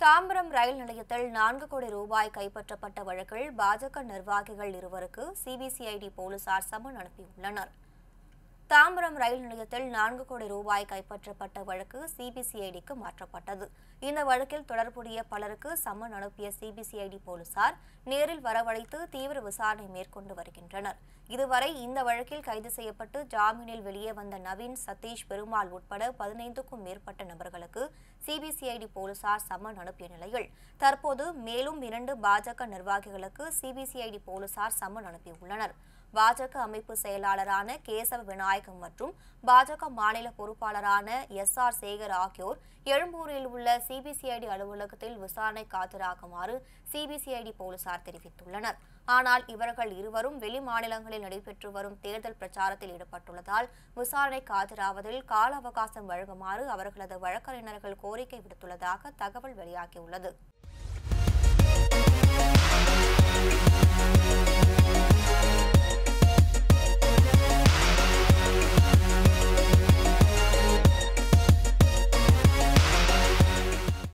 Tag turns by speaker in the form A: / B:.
A: தாம்பரம் ரயில் நிலையத்தில் நான்கு கோடி ரூபாய் கைப்பற்றப்பட்ட வழக்கில் பாஜக நிர்வாகிகள் இருவருக்கு சிபிசிஐடி போலீசார் சமன் அனுப்பியுள்ளனர் தாம்பரம் ரயில் நிலையத்தில் நான்கு கோடி ரூபாய் கைப்பற்றப்பட்ட வழக்கு சிபிசிஐடிக்கு மாற்றப்பட்டது இந்த வழக்கில் தொடர்புடைய பலருக்கு சம்மன் அனுப்பிய சிபிசிஐடி போலீசார் நேரில் வரவழைத்து தீவிர விசாரணை மேற்கொண்டு வருகின்றனர் இதுவரை இந்த வழக்கில் கைது செய்யப்பட்டு ஜாமீனில் வெளியே வந்த நவீன் சதீஷ் பெருமாள் உட்பட பதினைந்துக்கும் மேற்பட்ட நபர்களுக்கு சிபிசிஐடி போலீசார் சம்மன் அனுப்பிய நிலையில் தற்போது மேலும் இரண்டு பாஜக நிர்வாகிகளுக்கு சிபிசிஐடி போலீசார் சம்மன் அனுப்பியுள்ளனர் பாஜக அமைப்பு செயலாளரான கேசவ விநாயகம் மற்றும் பாஜக மாநில பொறுப்பாளரான எஸ் ஆர் சேகர் ஆகியோர் எழும்பூரில் உள்ள சிபிசிஐடி அலுவலகத்தில் விசாரணை காத்திராகுமாறு சிபிசிஐடி போலீசார் தெரிவித்துள்ளனர் ஆனால் இவர்கள் இருவரும் வெளி மாநிலங்களில் நடைபெற்று வரும் தேர்தல் பிரச்சாரத்தில் ஈடுபட்டுள்ளதால் விசாரணை காத்திராவதில் கால அவகாசம் வழங்குமாறு அவர்களது வழக்கறிஞர்கள் கோரிக்கை விடுத்துள்ளதாக தகவல் வெளியாகியுள்ளது